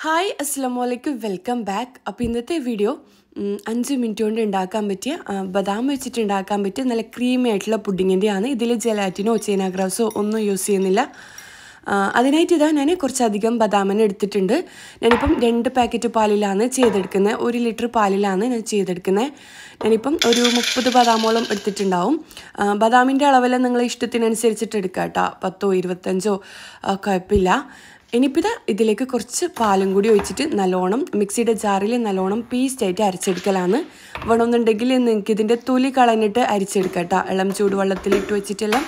hi അസ്സാം വലൈക്കും welcome back അപ്പോൾ ഇന്നത്തെ വീഡിയോ ഉം, അഞ്ച് മിനിറ്റ് കൊണ്ട് ഉണ്ടാക്കാൻ പറ്റിയ ആ, ബദാം വെച്ചിട്ട് ഉണ്ടാക്കാൻ പറ്റിയ നല്ല ക്രീമി ആയിട്ടുള്ള പുഡിങ്ങിൻ്റെയാണ് ഇതിൽ ജലാറ്റിനോ ചേനാഗ്രാസോ ഒന്നും യൂസ് ചെയ്യുന്നില്ല ആ, അതിനായിട്ട് ഇതാ ഞാൻ കുറച്ചധികം ബദാമിന് എടുത്തിട്ടുണ്ട് ഞാനിപ്പം രണ്ട് പാക്കറ്റ് പാലിലാണ് ചെയ്തെടുക്കുന്നത് ഒരു ലിറ്റർ പാലിലാണ് ഞാൻ ചെയ്തെടുക്കുന്നത് ഞാനിപ്പം ഒരു മുപ്പത് ബദാമോളം എടുത്തിട്ടുണ്ടാവും ആ, ബദാമിൻ്റെ അളവെല്ലാം നിങ്ങളെ ഇഷ്ടത്തിനനുസരിച്ചിട്ട് എടുക്കുക കേട്ടോ പത്തോ ഇരുപത്തഞ്ചോ ആ, കുഴപ്പമില്ല ഇനിയിപ്പോൾ ഇതാ ഇതിലേക്ക് കുറച്ച് പാലും കൂടി ഒഴിച്ചിട്ട് നല്ലോണം മിക്സിയുടെ ജാറിൽ നല്ലോണം പേസ്റ്റായിട്ട് അരച്ചെടുക്കലാണ് വേണമെന്നുണ്ടെങ്കിൽ നിങ്ങൾക്ക് ഇതിൻ്റെ തൊലി കളഞ്ഞിട്ട് അരിച്ചെടുക്കാം കേട്ടോ ഇളം ചൂടുവെള്ളത്തിലിട്ട് വെച്ചിട്ടെല്ലാം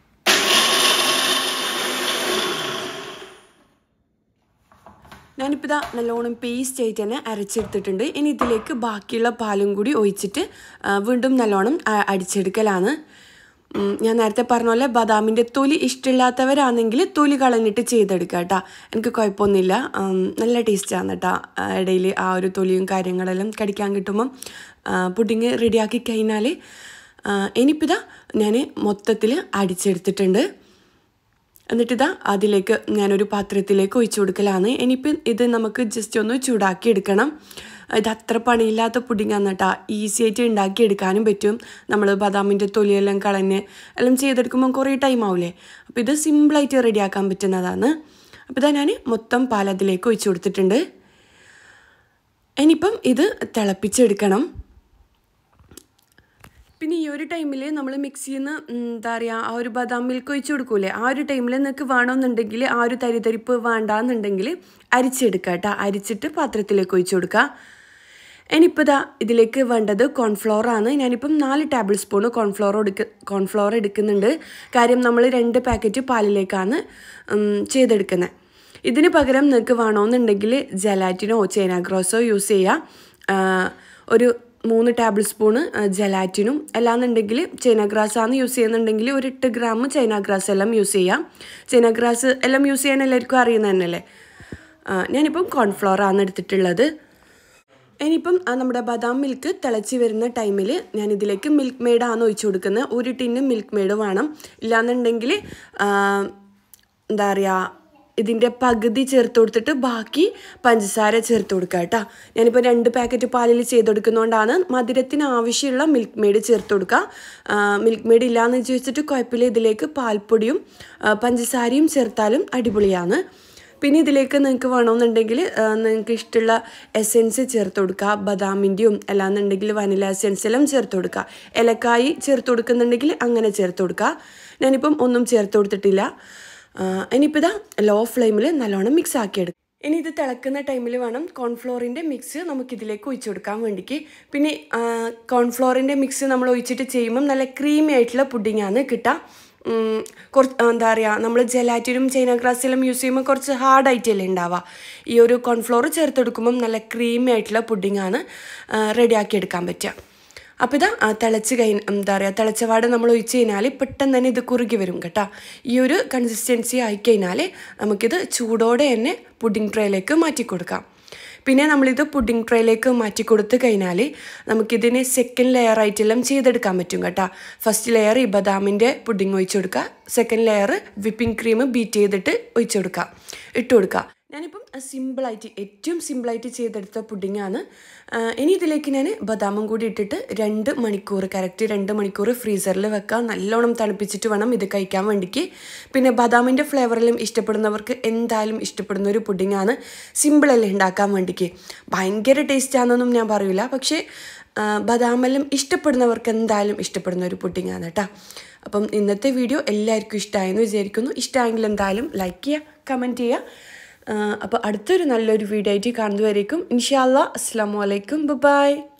ഞാനിപ്പോൾ ഇതാ നല്ലോണം പേസ്റ്റ് ആയിട്ട് തന്നെ അരച്ചെടുത്തിട്ടുണ്ട് ഇനി ഇതിലേക്ക് ബാക്കിയുള്ള പാലും കൂടി ഒഴിച്ചിട്ട് ആ, വീണ്ടും നല്ലോണം ആ- അടിച്ചെടുക്കലാണ് ഉം, ഞാൻ നേരത്തെ പറഞ്ഞ പോലെ ബദാമിൻ്റെ തൊലി ഇഷ്ടമില്ലാത്തവരാണെങ്കിൽ തൊലി കളഞ്ഞിട്ട് ചെയ്തെടുക്കുക കേട്ടോ എനിക്ക് കുഴപ്പമൊന്നുമില്ല ഉം, നല്ല ടേസ്റ്റാണ് കേട്ടോ ഇടയിൽ ആ ഒരു തൊലിയും കാര്യങ്ങളെല്ലാം കടിക്കാൻ കിട്ടുമ്പം പുഡിങ് റെഡിയാക്കി കഴിഞ്ഞാൽ ഇനിയിപ്പോൾ ഇതാ ഞാൻ മൊത്തത്തിൽ അടിച്ചെടുത്തിട്ടുണ്ട് എന്നിട്ടിതാ അതിലേക്ക് ഞാനൊരു പാത്രത്തിലേക്ക് ഒഴിച്ചു കൊടുക്കലാണ് ഇനിയിപ്പം ഇത് നമുക്ക് ജസ്റ്റ് ഒന്ന് ചൂടാക്കി എടുക്കണം ഇത് അത്ര പണിയില്ലാത്ത പുഡിങ്ങാണ് കേട്ടോ ഈസി ആയിട്ട് ഉണ്ടാക്കി എടുക്കാനും പറ്റും നമ്മൾ ബദാമിൻ്റെ തൊലിയെല്ലാം കളഞ്ഞ് എല്ലാം ചെയ്തെടുക്കുമ്പോൾ കുറേ ടൈം ആവില്ലേ അപ്പോൾ ഇത് സിമ്പിളായിട്ട് റെഡിയാക്കാൻ പറ്റുന്നതാണ് അപ്പോൾ ഇതാ ഞാൻ മൊത്തം പാൽ അതിലേക്ക് ഒഴിച്ചു കൊടുത്തിട്ടുണ്ട് ഇനിയിപ്പം ഇത് തിളപ്പിച്ചെടുക്കണം പിന്നെ ഈ ഒരു ടൈമിൽ നമ്മൾ മിക്സിയിൽ നിന്ന് എന്താ പറയുക ആ ഒരു ബദാം മിൽക്ക് ഒഴിച്ച് കൊടുക്കൂലേ ആ ഒരു ടൈമിൽ നിങ്ങൾക്ക് വേണമെന്നുണ്ടെങ്കിൽ ആ ഒരു തരിതരിപ്പ് വേണ്ടാന്നുണ്ടെങ്കിൽ അരിച്ചെടുക്കുക കേട്ടോ അരിച്ചിട്ട് പാത്രത്തിലേക്ക് ഒഴിച്ച് കൊടുക്കുക ഇനിയിപ്പോൾ ഇതാ ഇതിലേക്ക് വേണ്ടത് കോൺഫ്ലോർ ആണ് ഞാനിപ്പം നാല് ടേബിൾ സ്പൂൺ കോൺഫ്ലോർ എടുക്ക കോൺഫ്ലോർ എടുക്കുന്നുണ്ട് കാര്യം നമ്മൾ രണ്ട് പാക്കറ്റ് പാലിലേക്കാണ് ഉം, ചെയ്തെടുക്കുന്നത് ഇതിന് പകരം നിങ്ങൾക്ക് വേണമെന്നുണ്ടെങ്കിൽ ജലാറ്റിനോ ചേനാഗ്രോസോ യൂസ് ചെയ്യുക ആ, ഒരു മൂന്ന് ടേബിൾ സ്പൂണ് ജലാറ്റിനും അല്ലാന്നുണ്ടെങ്കിൽ ചൈന ഗ്രാസ് ആണ് യൂസ് ചെയ്യുന്നുണ്ടെങ്കിൽ ഒരു എട്ട് ഗ്രാം ചൈന ഗ്രാസ് എല്ലാം യൂസ് ചെയ്യാം ചൈന ഗ്രാസ് എല്ലാം യൂസ് ചെയ്യാൻ എല്ലാവർക്കും അറിയുന്നത് തന്നെയല്ലേ ആ, ഞാനിപ്പം കോൺഫ്ലോർ ആണ് എടുത്തിട്ടുള്ളത് ഇനിയിപ്പം ആ നമ്മുടെ ബദാം മിൽക്ക് തിളച്ച് വരുന്ന ടൈമിൽ ഞാൻ ഇതിലേക്ക് മിൽക്ക് മെയ്ഡാണ് ഒഴിച്ചു കൊടുക്കുന്നത് ഒരു ടിന്ന് മിൽക്ക് മെയ്ഡ് വേണം ഇല്ലാന്നുണ്ടെങ്കിൽ എന്താ പറയുക ഇതിൻ്റെ പകുതി ചേർത്ത് കൊടുത്തിട്ട് ബാക്കി പഞ്ചസാര ചേർത്ത് കൊടുക്കുക കേട്ടോ ഞാനിപ്പോൾ രണ്ട് പാക്കറ്റ് പാലിൽ ചെയ്ത് കൊടുക്കുന്നതുകൊണ്ടാണ് മധുരത്തിന് ആവശ്യമുള്ള മിൽക്ക് മെയ്ഡ് ചേർത്ത് കൊടുക്കുക മിൽക്ക് മെയ്ഡ് ഇല്ലയെന്ന് ചോദിച്ചിട്ട് കുഴപ്പമില്ല ഇതിലേക്ക് പാൽപ്പൊടിയും ആ, പഞ്ചസാരയും ചേർത്താലും അടിപൊളിയാണ് പിന്നെ ഇതിലേക്ക് നിങ്ങൾക്ക് വേണമെന്നുണ്ടെങ്കിൽ നിങ്ങൾക്ക് ഇഷ്ടമുള്ള എസെൻസ് ചേർത്ത് കൊടുക്കുക ബദാമിൻ്റെയും അല്ലാന്നുണ്ടെങ്കിൽ വനില എസെൻസ് എല്ലാം ചേർത്ത് കൊടുക്കുക ഏലക്കായി ചേർത്ത് കൊടുക്കുന്നുണ്ടെങ്കിൽ അങ്ങനെ ചേർത്ത് കൊടുക്കുക ഞാനിപ്പം ഒന്നും ചേർത്ത് കൊടുത്തിട്ടില്ല ആ, ഇനിയിപ്പോൾ ഇതാ ലോ ഫ്ലെയിമിൽ നല്ലോണം മിക്സ് ആക്കിയെടുക്കും ഇനി ഇത് തിളക്കുന്ന ടൈമിൽ വേണം കോൺഫ്ലോറിൻ്റെ മിക്സ് നമുക്കിതിലേക്ക് ഒഴിച്ചു കൊടുക്കാൻ വേണ്ടിക്ക് പിന്നെ കോൺഫ്ലോറിൻ്റെ മിക്സ് നമ്മൾ ഒഴിച്ചിട്ട് ചെയ്യുമ്പം നല്ല ക്രീമി ആയിട്ടുള്ള പുഡിങ്ങാണ് കിട്ടുക ഉം, കുറച്ച് എന്താ പറയുക നമ്മൾ ജലാറ്റിനും ചൈന ഗ്രാസിലും യൂസ് ചെയ്യുമ്പോൾ കുറച്ച് ഹാർഡായിട്ടല്ലേ ഉണ്ടാവുക ഈ ഒരു കോൺഫ്ലോർ ചേർത്തെടുക്കുമ്പം നല്ല ക്രീമി ആയിട്ടുള്ള പുഡിങ്ങാണ് റെഡിയാക്കി എടുക്കാൻ പറ്റുക അപ്പോൾ ഇതാ ആ, തിളച്ച് കഴിഞ്ഞ് എന്താ പറയുക തിളച്ചപാട് നമ്മൾ ഒഴിച്ച് കഴിഞ്ഞാൽ പെട്ടെന്ന് തന്നെ ഇത് കുറുകി വരും കേട്ടോ ഈ ഒരു കൺസിസ്റ്റൻസി ആയിക്കഴിഞ്ഞാൽ നമുക്കിത് ചൂടോടെ തന്നെ പുഡിംഗ് ട്രേയിലേക്ക് മാറ്റി കൊടുക്കാം പിന്നെ നമ്മളിത് പുഡിംഗ് ട്രേയിലേക്ക് മാറ്റി കൊടുത്തു കഴിഞ്ഞാൽ നമുക്കിതിന് സെക്കൻഡ് ലെയർ ആയിട്ടെല്ലാം ചെയ്തെടുക്കാൻ പറ്റും കേട്ടോ ഫസ്റ്റ് ലെയർ ഈ ബദാമിൻ്റെ പുഡിംഗ് ഒഴിച്ചു കൊടുക്കുക second layer whipping cream beat ചെയ്തിട്ട് ഒഴിച്ചു കൊടുക്കുക ഇട്ട് കൊടുക്കുക ഞാനിപ്പം സിമ്പിളായിട്ട് ഏറ്റവും സിമ്പിളായിട്ട് ചെയ്തെടുത്ത പുഡിങ്ങാണ് ഇനി ഇതിലേക്ക് ഞാൻ ബദാമും കൂടി ഇട്ടിട്ട് രണ്ട് മണിക്കൂർ കറക്റ്റ് രണ്ട് മണിക്കൂർ ഫ്രീസറിൽ വെക്കാം നല്ലോണം തണുപ്പിച്ചിട്ട് വേണം ഇത് കഴിക്കാൻ വേണ്ടിക്ക് പിന്നെ ബദാമിൻ്റെ ഫ്ലേവറിലും ഇഷ്ടപ്പെടുന്നവർക്ക് എന്തായാലും ഇഷ്ടപ്പെടുന്ന ഒരു പുഡിങ്ങാണ് സിമ്പിളല്ലേ ഉണ്ടാക്കാൻ വേണ്ടിക്ക് ഭയങ്കര ടേസ്റ്റാണെന്നൊന്നും ഞാൻ പറയില്ല പക്ഷേ ആ, ബദാമെല്ലാം ഇഷ്ടപ്പെടുന്നവർക്ക് എന്തായാലും ഇഷ്ടപ്പെടുന്ന ഒരു പുഡിങ്ങാണ് കേട്ടോ അപ്പം ഇന്നത്തെ വീഡിയോ എല്ലാവർക്കും ഇഷ്ടമായെന്ന് വിചാരിക്കുന്നു ഇഷ്ടമായെങ്കിൽ എന്തായാലും ലൈക്ക് ചെയ്യുക കമൻറ്റ് ചെയ്യുക അപ്പോൾ അടുത്തൊരു നല്ലൊരു വീഡിയോ ആയിട്ട് കാണുന്നതുവരേക്കും ഇൻഷാല്ലാ അസ്സാം വലൈക്കും ബൈ